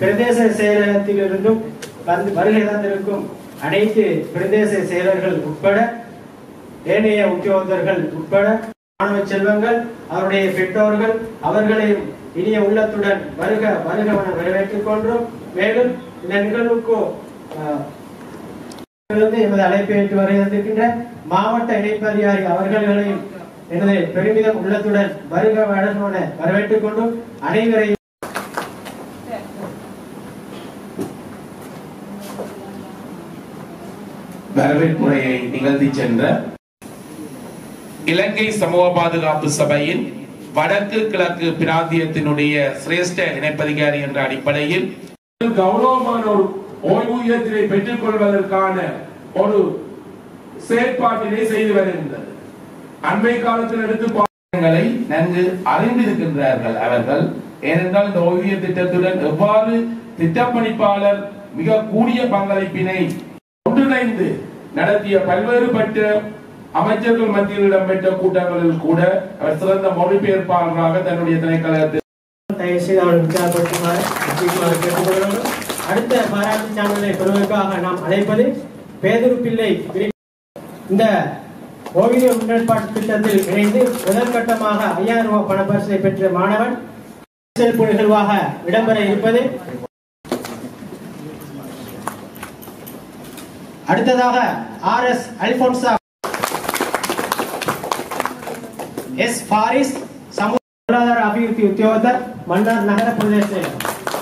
பிரதேச செயலகத்திலிருந்தும் வந்து வருகை தந்திருக்கும் அனைத்து பிரதேச செயலர்கள் உட்பட ஏனைய உத்தியோகத்தர்கள் உட்பட மாணவ செல்வங்கள் அவருடைய பெற்றோர்கள் அவர்களையும் இனிய உள்ளத்துடன் வருக வருகவன வரவேற்றுக் கொண்டோம் மேலும் இந்த நிகழ்வுக்கு அஹ், இருந்து எமது அழைப்பை ஏற்று வருகின்ற மாவட்ட இணைப்பதிகாரி அவர்களையும் எனது பெருமிதம் உள்ளத்துடன் வருக வருகவன வரவேற்றுக் கொண்டும் அனைவரையும் வரவேற்புரையை நிகழ்த்தி சென்ற இலங்கை சமூக பாதுகாப்பு சபையின் வடக்கு கிழக்கு பிராந்தியத்தினுடைய சிரேஷ்ட இணைப்பதிகாரி என்ற அடிப்படையில் கௌரவமான ஒரு ஓய்வூதியத்தினை பெற்றுக் கொள்வதற்கான ஒரு செயற்பாட்டினை செய்து வருகின்றது அண்மை காலத்தில் எடுத்து பா- ங்களை நன்கு அறிந்திருக்கின்றார்கள் அவர்கள் ஏனென்றால் இந்த ஓய்வூதிய திட்டத்துடன் எவ்வாறு திட்டப்பணிப்பாளர் மிக கூடிய பங்களிப்பினை ஒன்றிணைந்து நடத்திய பல்வேறுபட்ட அமைச்சர்கள் மத்தியில் இடம்பெற்ற கூட்டங்களில் கூட அவர் சிறந்த மொழிபெயர்ப்பாளராக தன்னுடைய திணைக்களத்தில் தயவு செய்து அவர்கள் உற்சாகப்படுத்துமாறு உத்திக்குமாறு கேட்டுக்கொள்கிறோம் அடுத்த பாராட்டு சான்றிதழை பெறுவதற்காக நாம் அழைப்பது பேதுரு பிள்ளை விரி- இந்த ஓவிய முன்னேற்பாட்டு திட்டத்தில் இணைந்து முதல் கட்டமாக ஐயாயிரம் ரூபாய் பணப்பரிசை பெற்ற மாணவன் சிறப்பு நிகழ்வாக இடம்பெற இருப்பது அடுத்ததாக ஆர் எஸ் அல்போன்சா எஸ் பாரிஸ் சமூக பொருளாதார அபிவிருத்தி உத்தியோகத்தர் மன்னார் நகர பிரதேச செயலர்.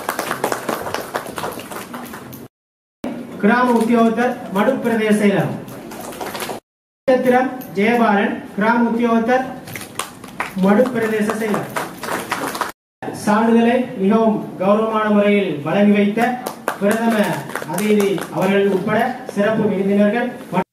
கிராம உத்தியோகத்தர் மடு பிரதேச செயலர் நட்சத்திரம் ஜெயபாலன் கிராம உத்தியோகத்தர் மடு பிரதேச செயலர் சான்றிதழை மிகவும் கௌரவமான முறையில் வழங்கி வைத்த பிரதம அதிதி அவர்கள் உட்பட சிறப்பு விருந்தினர்கள் மற்றும்